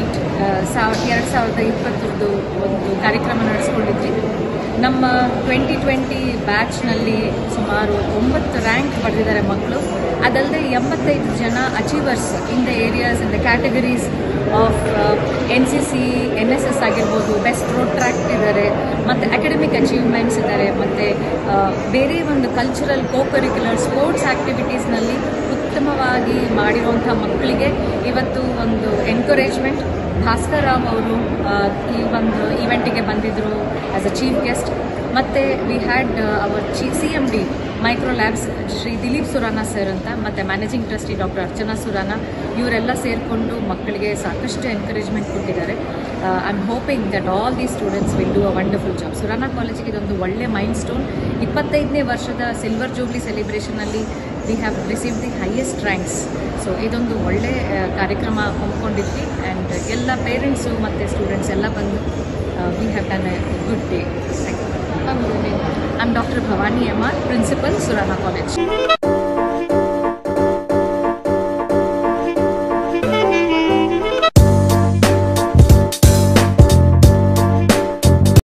meet ಸಾವ್ ಎರಡು ಸಾವಿರದ ಇಪ್ಪತ್ತರದ್ದು ಒಂದು ಕಾರ್ಯಕ್ರಮ ನಡೆಸ್ಕೊಂಡಿದ್ವಿ ನಮ್ಮ ಟ್ವೆಂಟಿ ಟ್ವೆಂಟಿ ಬ್ಯಾಚ್ನಲ್ಲಿ ಸುಮಾರು ಒಂಬತ್ತು ರ್ಯಾಂಕ್ ಪಡೆದಿದ್ದಾರೆ ಮಕ್ಕಳು ಅದಲ್ಲದೆ ಎಂಬತ್ತೈದು ಜನ achievers in the areas in the categories of N C C N S S ಆಗಿರ್ಬೋದು ಬೆಸ್ಟ್ ರೋಡ್ ಟ್ರ್ಯಾಕ್ ಇದ್ದಾರೆ ಮತ್ತು ಅಕಾಡೆಮಿಕ್ ಅಚೀವ್ಮೆಂಟ್ಸ್ ಇದ್ದಾರೆ ಮತ್ತು ಬೇರೆ ಒಂದು ಕಲ್ಚರಲ್ ಕೋ ಕರಿಕ್ಯುಲರ್ ಸ್ಪೋರ್ಟ್ಸ್ ಆ್ಯಕ್ಟಿವಿಟೀಸ್ನಲ್ಲಿ ಉತ್ತಮವಾಗಿ ಮಾಡಿರುವಂಥ ಮಕ್ಕಳಿಗೆ ಇವತ್ತು ಒಂದು ಎನ್ಕರೇಜ್ಮೆಂಟ್ ಭಾಸ್ಕರ್ ರಾವ್ ಅವರು ಆ, ಈ ಒಂದು ಇವೆಂಟಿಗೆ ಬಂದಿದ್ದರು ಆಸ್ ಅ ಚೀಫ್ ಗೆಸ್ಟ್ ಮತ್ತು ವಿ ಹ್ಯಾಡ್ ಅವರ್ ಚಿ C M D micro labs Shri Dilip Surana sir ಅಂತ ಮತ್ತು managing trustee doctor Archana Surana ಇವರೆಲ್ಲ ಸೇರಿಕೊಂಡು ಮಕ್ಕಳಿಗೆ ಸಾಕಷ್ಟು ಎನ್ಕರೇಜ್ಮೆಂಟ್ ಕೊಟ್ಟಿದ್ದಾರೆ I am hoping that all the students will do a wonderful job Surana ಕಾಲೇಜಿಗೆ ಇದೊಂದು ಒಳ್ಳೆ ಮೈಂಡ್ ಸ್ಟೋನ್ ಇಪ್ಪತ್ತೈದನೇ ವರ್ಷದ ಸಿಲ್ವರ್ ಜೂಬ್ಲಿ ಸೆಲಿಬ್ರೇಷನಲ್ಲಿ we have receive the highest ranks so ಇದೊಂದು ಒಳ್ಳೆ ಆ, ಕಾರ್ಯಕ್ರಮ ಹಮ್ಮಿಕೊಂಡಿದ್ವಿ ಆ್ಯಂಡ್ ಎಲ್ಲ ಪೇರೆಂಟ್ಸು ಮತ್ತು ಸ್ಟೂಡೆಂಟ್ಸ್ ಎಲ್ಲ ಬಂದು we have done a good day thank you I am doctor Bhavani M R principal Surana college